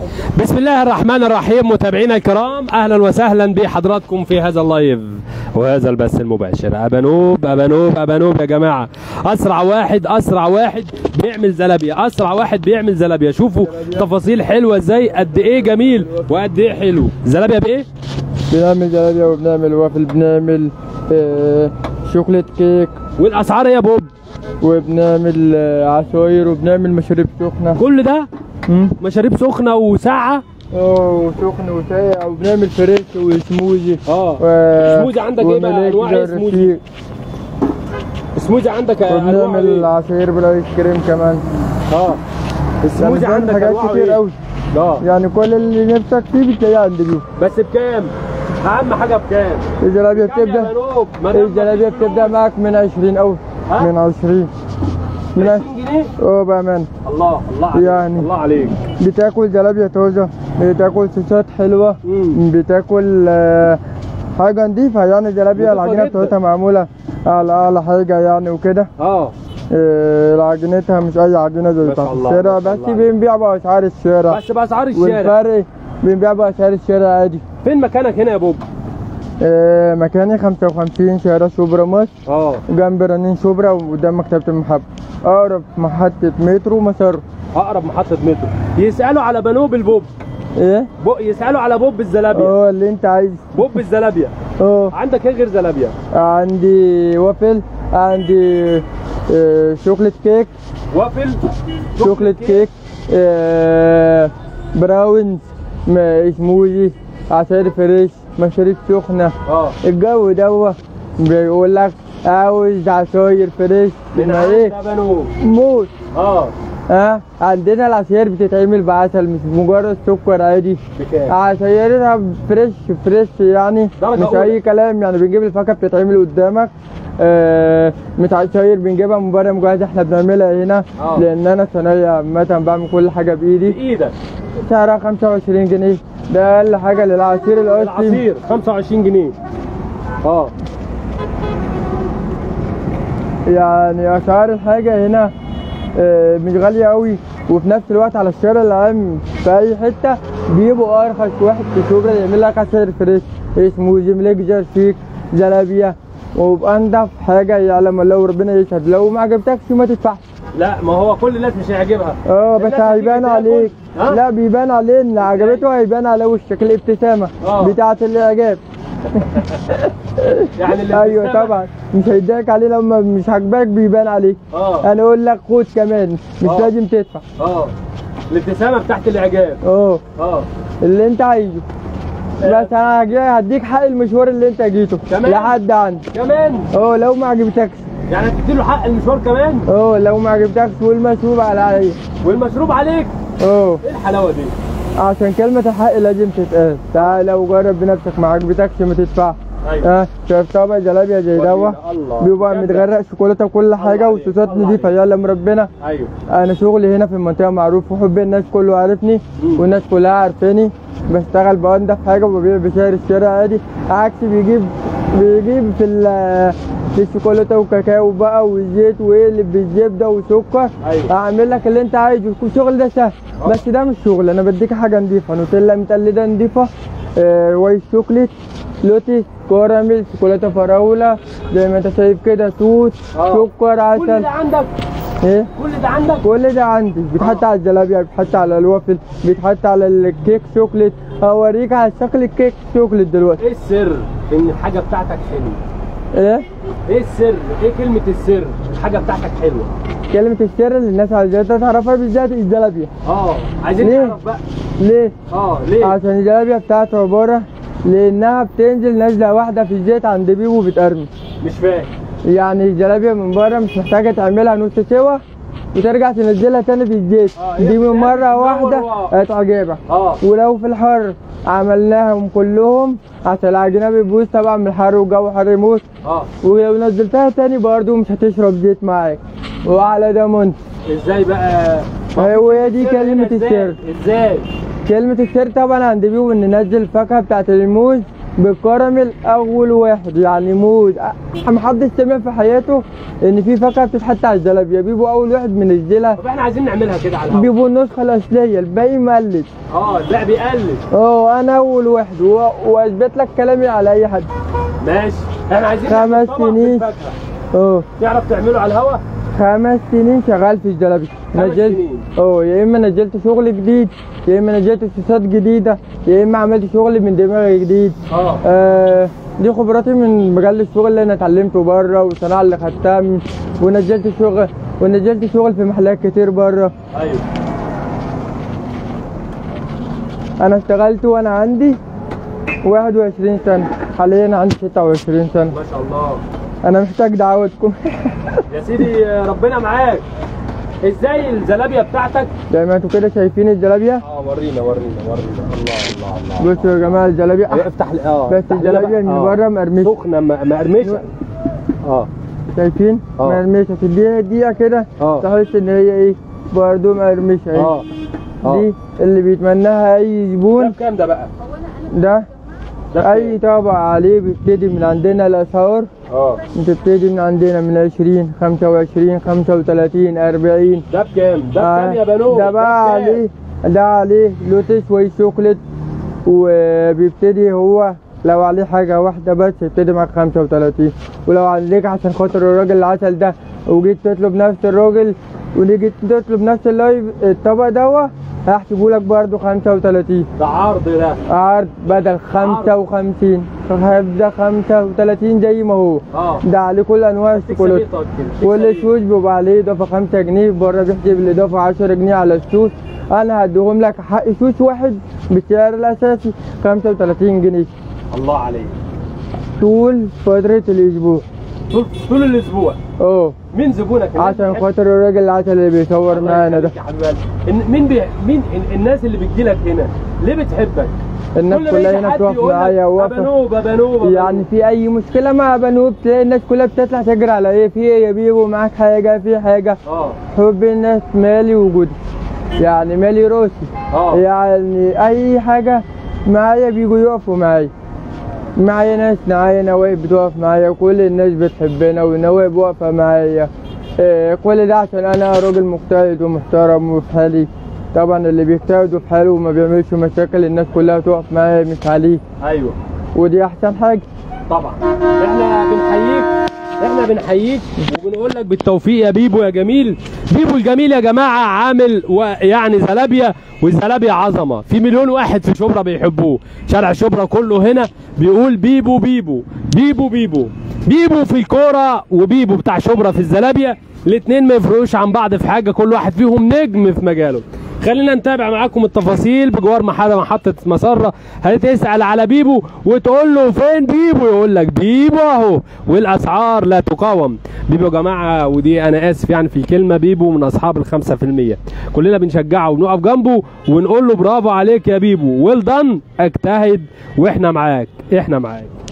بسم الله الرحمن الرحيم متابعينا الكرام اهلا وسهلا بحضراتكم في هذا اللايف وهذا البث المباشر ابانوب ابانوب ابانوب يا جماعه اسرع واحد اسرع واحد بيعمل زلابيا اسرع واحد بيعمل زلابيا شوفوا تفاصيل حلوه ازاي قد ايه جميل وقد ايه حلو زلابيا بايه بنعمل جلابية وبنعمل وافل بنعمل آه، شوكليت كيك والاسعار إيه يا بوب وبنعمل آه، عصاير وبنعمل مشاريب سخنة كل ده مم. مشاريب سخنه وساعه اه وسخن وساقع وبنعمل فريش وسموزي اه و- سموزي عندك ايه بقى؟ وملاك أنواع إيه زي سموزي؟ الرفيق. سموزي عندك انواع وبنعمل ايه عصاير بالايس كريم كمان اه السموزي يعني عندك حاجات انواعه كتير ايه قوي اه يعني كل اللي نفسك فيه بتلاقيه عند بيو بس بكام اهم حاجه بكام الجلابية بكام يا بتبدأ بنوب؟ ما دام الجلابية مفيش بتبدأ معاك من 20 أوي ها؟ من 20 من 20 جنيه اه بأمان الله الله عليك يعني. الله عليك بتاكل جلابية طازة بتاكل صوصات حلوة مم. بتاكل آه، حاجة نضيفة يعني جلابية نضيفة العجينة جدا. بتاعتها معمولة على أعلى حاجة يعني وكده اه آه، عجينتها مش أي عجينة زي ما بتاعت شاء الله، الشارع ما شاء بس الله. بنبيع بأسعار الشارع بس باسعار الشارع والفرق بنبيع بأسعار الشارع عادي فين مكانك هنا يا بوب آه، مكاني 55 شارع شبرا مصر اه جنب رنين شبرا وقدام مكتبة المحبة أقرب محطة مترو مسار اقرب محطه مترو يسالوا على بنوب البوب إيه؟ بو يسالوا على بوب الزلابيا اه اللي أنت عايز بوب الزلابيا اه عندك ايه غير زلابيا عندي وافل عندي آه، شوكليت كيك وافل شوكليت كيك آه، براونز م- سموزي عصير فريش مشاريب سخنة اه الجو دوا بيقول لك عاوز عصاير فريش من ما عند ايه يا بنوب موت اه ها عندنا العصاير بتتعمل بعسل مش مجرد سكر عادي بكام عصايرها فريش فريش يعني درجة مش أولى. اي كلام يعني بنجيب الفاكهه بتتعمل قدامك آه مش عصاير بنجيبها من بره مجهزه احنا بنعملها هنا آه. لان انا صنايعي عامه بعمل كل حاجه بايدي بايدك سعرها 25 جنيه ده اقل حاجه للعصير الاصلي العصير 25 جنيه اه يعني اسعار الحاجه هنا آه، مش غاليه قوي وفي نفس الوقت على الشارع العام في اي حته بيبقوا ارخص واحد في شبرا يعمل لك عصير فريش اسمه جيمليك جرفيك جلابيه وبانضف حاجه يعلم الله وربنا يشهد لو ما عجبتكش ما تدفعش لا ما هو كل الناس مش هيعجبها اه بس الناس هتيجي هيبان تاكل. عليك ها؟ لا بيبان عليه ان عجبته هيبان على وشك الابتسامه آه. بتاعه الاعجاب يعني اللي ايوه بتستمع- طبعا مش هيضايقك عليه لما مش عاجباك بيبان عليك اه انا اقول لك خد كمان مش آه. لازم تدفع اه الابتسامه بتاعت الاعجاب اه اه اللي انت عايزه آه. بس انا هجي- هديك حق المشوار اللي انت جيته كمان؟ لحد عندي كمان اه لو ما عجبتكش يعني هتديله حق المشوار كمان اه لو ما عجبتكش والمشروب على عليا والمشروب عليك اه ايه الحلاوه دي عشان كلمة الحق لازم تتقال تعال وجرب بنفسك ما عجبتكش ما تدفع ايوه اه شايف طبق جلابية زي دوا الله بيبقى جامدة. متغرق شوكولاتة وكل حاجة عليك، وصوصات الله نضيفة عليك. يعلم ربنا ايوه انا شغلي هنا في المنطقه معروف وحب الناس كله عارفني مم. والناس كلها عارفاني بشتغل بانضف حاجه وببيع بسعر الشارع عادي عكس بيجيب بيجيب في ال- في الشوكولاته والكاكاو بقى والزيت ويقلب بالزبده وسكر أيوة. اعمل لك اللي انت عايزه الشغل ده سهل آه. بس ده مش شغل انا بديك حاجه نضيفه نوتيلا متقلده نضيفه آه وايت شوكليت لوتي كراميل شوكولاته فراوله زي ما انت شايف كده توت آه. سكر كل عسل ده عندك ايه كل ده عندك كل ده عندي بيتحط آه. على الجلابيه بيتحط على الوافل بيتحط على الكيك شوكليت اوريك على شكل الكيك شوكليت دلوقتي ايه السر في ان الحاجه بتاعتك حلوه ايه ايه السر ايه كلمه السر الحاجه بتاعتك حلوه كلمة السر اللي الناس عايزة تعرفها بالذات الجلابية اه عايزين ليه؟ نعرف بقى ليه؟ اه ليه عشان الجلابية بتاعته عبارة لأنها بتنزل نازلة واحدة في الزيت عند بيبو بتقرمش مش فاهم يعني الجلابية من بره مش محتاجة تعملها نص سوا وترجع تنزلها تاني في الزيت آه، هي دي من بتتعمل مرة من واحدة أول هتعجبك اه ولو في الحر عملناهم كلهم عشان العجينة بتبوظ طبعا من الحر والجو حر يموت اه ولو نزلتها تاني برضو مش هتشرب زيت معاك وعلى ده منت ازاي بقى هو هي دي السر كلمة هنا إزاي؟ السر ازاي كلمة السر طبعا عند بيو ان ننزل الفاكهة بتاعت الموز بالكراميل اول واحد يعني موز أ- محدش سمع في حياته ان في فاكهه بتتحط على الجلابيه بيبو اول واحد منزلها طب احنا عايزين نعملها كده على الهواء بيبو النسخه الاصليه الباقي مقلد اه لا بيقلد اه انا اول واحد و... واثبت لك كلامي على اي حد ماشي احنا عايزين خمس نعمل طبق سنين. بالفاكهة. اه تعرف تعمله على الهواء خمس سنين شغال في الجلابيه خمس نزلت سنين. اه يا اما نزلت شغل جديد يا اما نزلت صوصات جديده يا اما عملت شغل من دماغي جديد اه آه دي خبراتي من مجال الشغل اللي انا اتعلمته بره والصناعه اللي خدتها من ونزلت شغل ونزلت شغل في محلات كتير بره ايوه انا اشتغلت وانا عندي 21 سنه حاليا عندي 26 سنه ما شاء الله انا محتاج دعوتكم يا سيدي ربنا معاك ازاي الزلابيه بتاعتك زي ما انتوا كده شايفين الجلابيه اه ورينا ورينا ورينا الله الله الله بصوا يا جماعه الجلابيه أيوة، افتح لي اه بس افتح لنا الجلابيه بقى. من آه. بره مقرمشه سخنه م- مقرمشه اه شايفين آه. مقرمشه تديها دقيقه كده آه. تحس ان هي ايه برضه مقرمشه اهي اه اه دي اللي بيتمناها اي ده زبون بكام ده بقى؟ ده ده اي طبق عليه بيبتدي من عندنا الاسعار اه بتبتدي من عندنا من 20 25 35 40 ده بكام؟ ده بكام يا بنو؟ ده بقى بكام؟ عليه ده عليه لوتس واي شوكليت وبيبتدي هو لو عليه حاجة واحدة بس يبتدي معاك 35 ولو عليك عشان خاطر الراجل العسل ده وجيت تطلب نفس الراجل وجيت تطلب نفس اللايف الطبق دوا هحسبه لك برضه 35 ده عرض ده عرض بدل 55 هيبدا 35 زي ما هو اه ده عليه كل انواع تكسب الشوكولاته ايه طيب كده؟ تكسب كل ايه؟ شوز بيبقى عليه اضافه 5 جنيه بره بيحسب الاضافه 10 جنيه على الشوز انا هديهم لك حق شوز واحد بالسعر الاساسي 35 جنيه الله عليك طول فتره الاسبوع طول طول الاسبوع اه مين زبونك؟ اللي عشان بيحب- خاطر الراجل العسل اللي بيصور الله معانا ده يخليك يا حبيب قلبي. إن- مين بي... مين ال- الناس اللي بتجيلك هنا ليه بتحبك؟ الناس كل ما كلها يجي هنا حد بتقف يقول لك معايا وواقفه ابانوب ابانوب أبانوب. يعني في اي مشكله مع بنوب تلاقي الناس كلها بتطلع تجري على ايه في ايه يا بيبو معاك حاجه في حاجه اه حب الناس مالي وجودي يعني مالي روسي اه يعني اي حاجه معايا بيجوا يقفوا معايا معايا ناس معايا نوايب بتقف معايا وكل الناس بتحبنا والنوايب واقفه معايا إيه، كل ده عشان انا راجل مجتهد ومحترم وفي حالي طبعا اللي بيجتهد في حاله وما بيعملش مشاكل الناس كلها تقف معايا مش عليه ايوه ودي احسن حاجه طبعا احنا بنحييك احنا بنحييك وبنقول لك بالتوفيق يا بيبو يا جميل بيبو الجميل يا جماعه عامل ويعني زلابيا والزلابيا عظمه في مليون واحد في شبرا بيحبوه شارع شبرا كله هنا بيقول بيبو بيبو بيبو بيبو بيبو في الكوره وبيبو بتاع شبرا في الزلابيا الاثنين ما يفرقوش عن بعض في حاجه كل واحد فيهم نجم في مجاله خلينا نتابع معاكم التفاصيل بجوار محطة محطة مسرة هتسأل على بيبو وتقول له فين بيبو يقول لك بيبو اهو والاسعار لا تقاوم بيبو يا جماعة ودي انا اسف يعني في الكلمة بيبو من اصحاب الخمسة في المية كلنا بنشجعه ونقف جنبه ونقول له برافو عليك يا بيبو ويل دان اجتهد واحنا معاك احنا معاك